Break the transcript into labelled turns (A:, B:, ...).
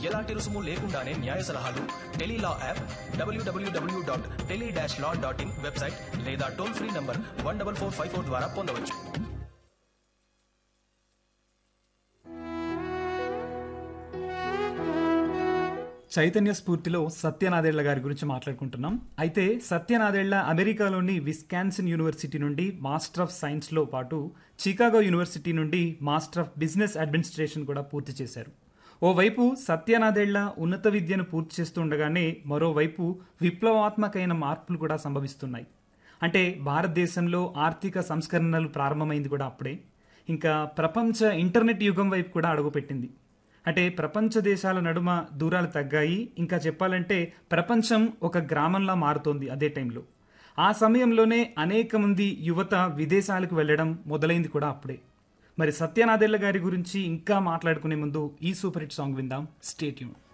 A: ఎలాంటి రుసుము లేకుండానే న్యాయ సలహాలు Tele Law app WWW dot tele dash law dot in website లేదా toll free number one double four five four ద్వారా పొందవచ్చు
B: చైతన్య స్ఫూర్తిలో సత్యనాదేళ్ల గారి గురించి మాట్లాడుకుంటున్నాం అయితే సత్యనాదేళ్ల అమెరికాలోని విస్కాన్సిన్ యూనివర్సిటీ నుండి మాస్టర్ ఆఫ్ సైన్స్లో పాటు చికాగో యూనివర్సిటీ నుండి మాస్టర్ ఆఫ్ బిజినెస్ అడ్మినిస్ట్రేషన్ కూడా పూర్తి చేశారు ఓవైపు సత్యనాదేళ్ల ఉన్నత విద్యను పూర్తి చేస్తుండగానే మరోవైపు విప్లవాత్మకమైన మార్పులు కూడా సంభవిస్తున్నాయి అంటే భారతదేశంలో ఆర్థిక సంస్కరణలు ప్రారంభమైంది కూడా అప్పుడే ఇంకా ప్రపంచ ఇంటర్నెట్ యుగం వైపు కూడా అడుగుపెట్టింది అంటే ప్రపంచ దేశాల నడుమ దూరాలు తగ్గాయి ఇంకా చెప్పాలంటే ప్రపంచం ఒక గ్రామంలా మారుతోంది అదే టైంలో ఆ సమయంలోనే అనేక మంది యువత విదేశాలకు వెళ్ళడం మొదలైంది కూడా అప్పుడే మరి సత్యనాదెళ్ల గారి గురించి ఇంకా మాట్లాడుకునే ముందు ఈ సూపర్ హిట్ సాంగ్ విందాం స్టేట్యూన్